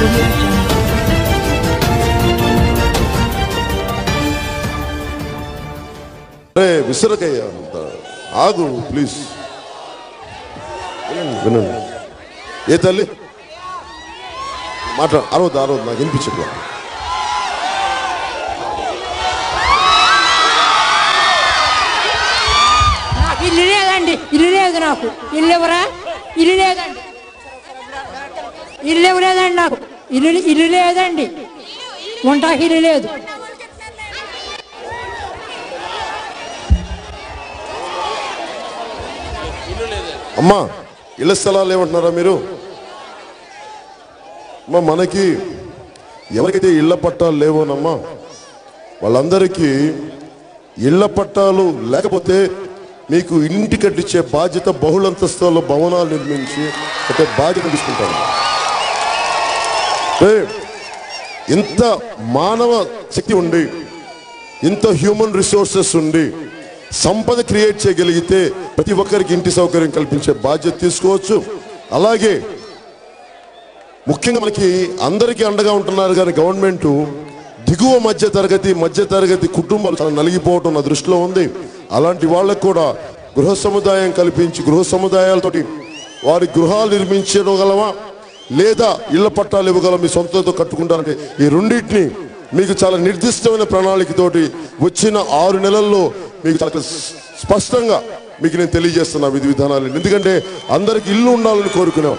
audio jungle. అరే విసరకయ్యా అంత ఆగు ప్లీజ్ వినండి వినండి ఏ తల్లి మాట అరవద్దు అరవద్దు నాకు వినిపించట్లా నాకు ఇల్లు లేదండి ఇల్లు లేదు నాకు ఇల్లు ఎవరా ఇల్లు లేదండి ఇల్లు ఇవ్వలేదండి నాకు ఇల్లు ఇల్లు లేదండి ఉంటాకి ఇల్లు లేదు అమ్మా ఇళ్ళ స్థలాలు ఏమంటున్నారా మీరు అమ్మా మనకి ఎవరికైతే ఇళ్ల పట్టాలు లేవోనమ్మా వాళ్ళందరికీ ఇళ్ల పట్టాలు లేకపోతే మీకు ఇంటి కట్టించే బాధ్యత బహుళంతస్తుల భవనాలు నిర్మించి ఒక బాధ్యత తీసుకుంటాను ఏ, ఇంత మానవ శక్తి ఉండి ఇంత హ్యూమన్ రిసోర్సెస్ ఉండి సంపద క్రియేట్ చేయగలిగితే ప్రతి ఒక్కరికి ఇంటి సౌకర్యం కల్పించే బాధ్యత తీసుకోవచ్చు అలాగే ముఖ్యంగా మనకి అందరికీ అండగా ఉంటున్నారు కానీ గవర్నమెంట్ దిగువ మధ్య తరగతి మధ్య తరగతి కుటుంబాలు చాలా నలిగిపోవటం నా దృష్టిలో ఉంది అలాంటి వాళ్ళకు కూడా గృహ సముదాయం కల్పించి గృహ సముదాయాలతోటి వారి గృహాలు నిర్మించగలమా లేదా ఇళ్ల పట్టాలు ఇవ్వగలం మీ సొంతతో కట్టుకుంటారంటే ఈ రెండింటిని మీకు చాలా నిర్దిష్టమైన ప్రణాళికతోటి వచ్చిన ఆరు నెలల్లో మీకు చాలా స్పష్టంగా మీకు నేను తెలియజేస్తున్నా విధి విధానాలు ఎందుకంటే అందరికి ఇల్లు ఉండాలని కోరుకునేవాడు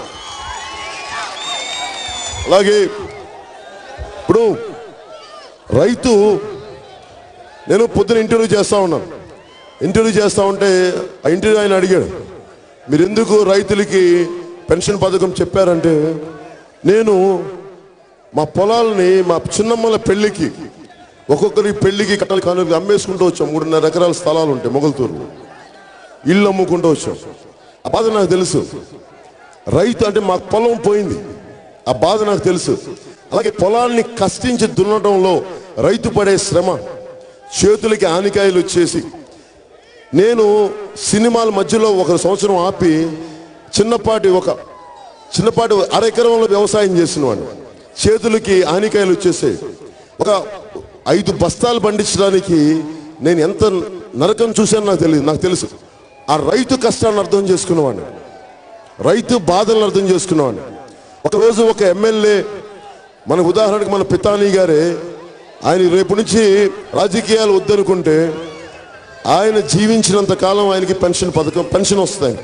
అలాగే ఇప్పుడు రైతు నేను పొద్దున ఇంటర్వ్యూ చేస్తా ఉన్నాను ఇంటర్వ్యూ చేస్తా ఉంటే ఆ ఇంటర్వ్యూ ఆయన అడిగాడు మీరు ఎందుకు రైతులకి పెన్షన్ పథకం చెప్పారంటే నేను మా పొలాలని మా చిన్నమ్మల పెళ్లికి ఒక్కొక్కరి పెళ్లికి కట్టలు కానుకలు అమ్మేసుకుంటూ వచ్చాం మూడున్నర ఎకరాల స్థలాలు ఉంటాయి మొగల్తూరు ఇల్లు అమ్ముకుంటూ వచ్చాం ఆ బాధ నాకు తెలుసు రైతు అంటే మాకు పొలం పోయింది ఆ బాధ నాకు తెలుసు అలాగే పొలాన్ని కష్టించి దున్నడంలో రైతు పడే శ్రమ చేతులకి ఆనికాయలు వచ్చేసి నేను సినిమాల మధ్యలో ఒక సంవత్సరం ఆపి చిన్నపాటి ఒక చిన్నపాటి అరెకరంలో వ్యవసాయం చేసిన వాడిని చేతులకి ఆనికాయలు వచ్చేసాయి ఒక ఐదు బస్తాలు పండించడానికి నేను ఎంత నరకం చూశానో నాకు తెలియదు నాకు తెలుసు ఆ రైతు కష్టాన్ని అర్థం చేసుకున్నవాడిని రైతు బాధలను అర్థం చేసుకున్నవాడిని ఒకరోజు ఒక ఎమ్మెల్యే మన ఉదాహరణకు మన పితాని గారే ఆయన రేపు నుంచి రాజకీయాలు వద్దనుకుంటే ఆయన జీవించినంత కాలం ఆయనకి పెన్షన్ పథకం పెన్షన్ వస్తాయి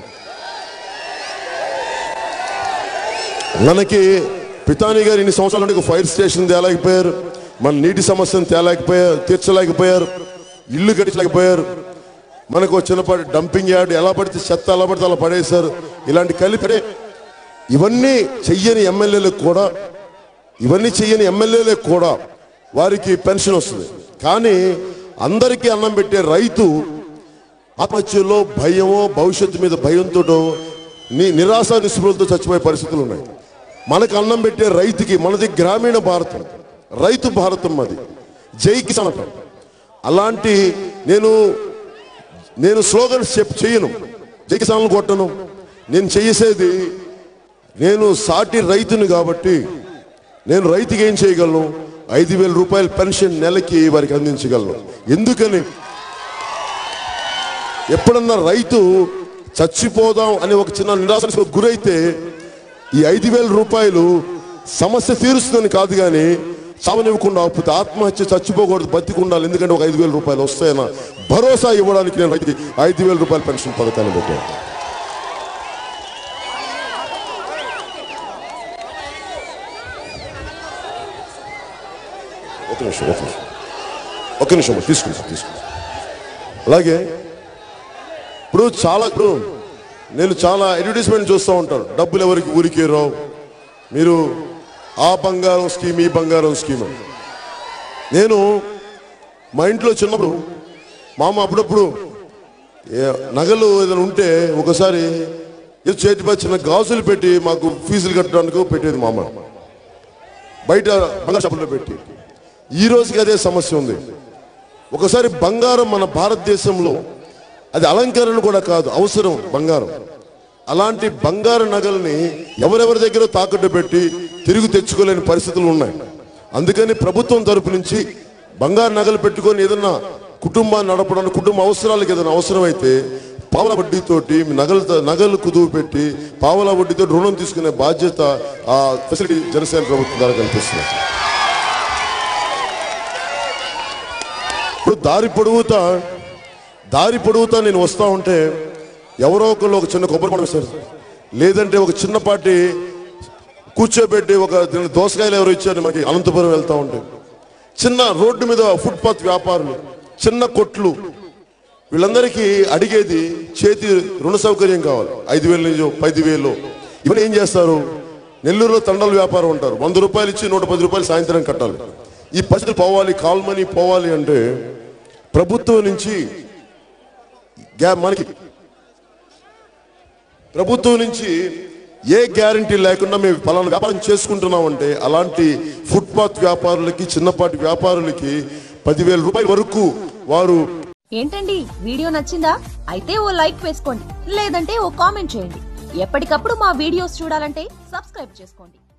మనకి పితాని గారు ఇన్ని సంవత్సరాల నుండి ఒక ఫైర్ స్టేషన్ తేలేకపోయారు మన నీటి సమస్యను తేలేకపోయారు తీర్చలేకపోయారు ఇల్లు కట్టించలేకపోయారు మనకు ఒక చిన్నపాటి డంపింగ్ యార్డ్ ఎలా పడితే చెత్త ఎలా పడితే అలా పడేశారు ఇలాంటి కలిపి ఇవన్నీ చెయ్యని ఎమ్మెల్యేలకు కూడా ఇవన్నీ చెయ్యని ఎమ్మెల్యేలకు కూడా వారికి పెన్షన్ వస్తుంది కానీ అందరికీ అన్నం పెట్టే రైతు ఆత్మహత్యలో భయమో భవిష్యత్తు మీద భయంతో ని నిరాశ నిస్పృహలతో చచ్చిపోయే పరిస్థితులు ఉన్నాయి మనకు అన్నం పెట్టే రైతుకి మనది గ్రామీణ భారతం రైతు భారతం అది జై కిసాన్ అంటాం. అలాంటి నేను నేను స్లోగన్స్ చెప్ చేయను జై కిసాన్లు కొట్టను నేను చేసేది నేను సాటి రైతుని కాబట్టి నేను రైతుకి ఏం చేయగలను ఐదు వేల రూపాయల పెన్షన్ నెలకి వారికి అందించగలను ఎందుకని ఎప్పుడన్నా రైతు చచ్చిపోదాం అనే ఒక చిన్న నిరాశకు గురైతే ఈ ఐదు వేల రూపాయలు సమస్య తీరుస్తుందని కాదు కానీ సావనివ్వకుండా ఆపుతే ఆత్మహత్య చచ్చిపోకూడదు బతికి ఉండాలి ఎందుకంటే ఒక ఐదు వేల రూపాయలు వస్తాయన్న భరోసా ఇవ్వడానికి నేను రైతుకి ఐదు వేల రూపాయల పెన్షన్ పథకాన్ని పెట్టాను ఒక నిమిషం ఒక నిమిషం ఒక నిమిషం తీసుకుంటాం తీసుకుంటాం అలాగే ఇప్పుడు చాలా ఇప్పుడు నేను చాలా అడ్వర్టైజ్మెంట్ చూస్తూ ఉంటాను డబ్బులు ఎవరికి ఊరికే రావు మీరు ఆ బంగారం స్కీమ్ ఈ బంగారం స్కీమ్ అని నేను మా ఇంట్లో చిన్నప్పుడు మా అమ్మ అప్పుడప్పుడు ఏ- నగలు ఏదైనా ఉంటే ఒకసారి ఏదో చేతిపై చిన్న గాజులు పెట్టి మాకు ఫీజులు కట్టడానికి పెట్టేది మా అమ్మ బయట బంగారు షాపుల్లో పెట్టి ఈ రోజుకి అదే సమస్య ఉంది ఒకసారి బంగారం మన భారతదేశంలో అది అలంకరణ కూడా కాదు అవసరం బంగారం అలాంటి బంగారు నగల్ని ఎవరెవరి దగ్గర తాకట్టు పెట్టి తిరిగి తెచ్చుకోలేని పరిస్థితులు ఉన్నాయి అందుకని ప్రభుత్వం తరపు నుంచి బంగారు నగలు పెట్టుకొని ఏదన్నా కుటుంబాన్ని నడపడానికి కుటుంబ అవసరాలకు ఏదైనా అవసరమైతే పావల వడ్డీతోటి మీ నగలు నగలు కుదువు పెట్టి పావల వడ్డీతో రుణం తీసుకునే బాధ్యత ఆ ఫెసిలిటీ జనసేన ప్రభుత్వం ద్వారా కనిపిస్తుంది ఇప్పుడు దారి పొడుగుతా దారి పొడుగుతా నేను వస్తా ఉంటే ఎవరో ఒకళ్ళు ఒక చిన్న కొబ్బరి పండు వేస్తారు లేదంటే ఒక చిన్నపాటి కూర్చోబెట్టి ఒక దీని దోసకాయలు ఎవరు ఇచ్చారు మనకి అనంతపురం వెళ్తా ఉంటే చిన్న రోడ్డు మీద ఫుట్పాత్ వ్యాపారులు చిన్న కొట్లు వీళ్ళందరికీ అడిగేది చేతి రుణ సౌకర్యం కావాలి ఐదు వేల నుంచి పది వేలు ఇవన్నీ ఏం చేస్తారు నెల్లూరులో తండల వ్యాపారం ఉంటారు వంద రూపాయలు ఇచ్చి నూట పది రూపాయలు సాయంత్రం కట్టాలి ఈ పరిస్థితులు పోవాలి కాల్ మనీ పోవాలి అంటే ప్రభుత్వం నుంచి గ్యా మనకి ప్రభుత్వం నుంచి ఏ గ్యారంటీ లేకుండా మేము పలానా వ్యాపారం చేసుకుంటున్నామంటే అలాంటి ఫుట్పాత్ వ్యాపారులకి చిన్నపాటి వ్యాపారులకి పదివేల రూపాయల వరకు వారు ఏంటండి వీడియో నచ్చిందా అయితే ఓ లైక్ వేసుకోండి లేదంటే ఓ కామెంట్ చేయండి ఎప్పటికప్పుడు మా వీడియోస్ చూడాలంటే సబ్స్క్రైబ్ చేసుకోండి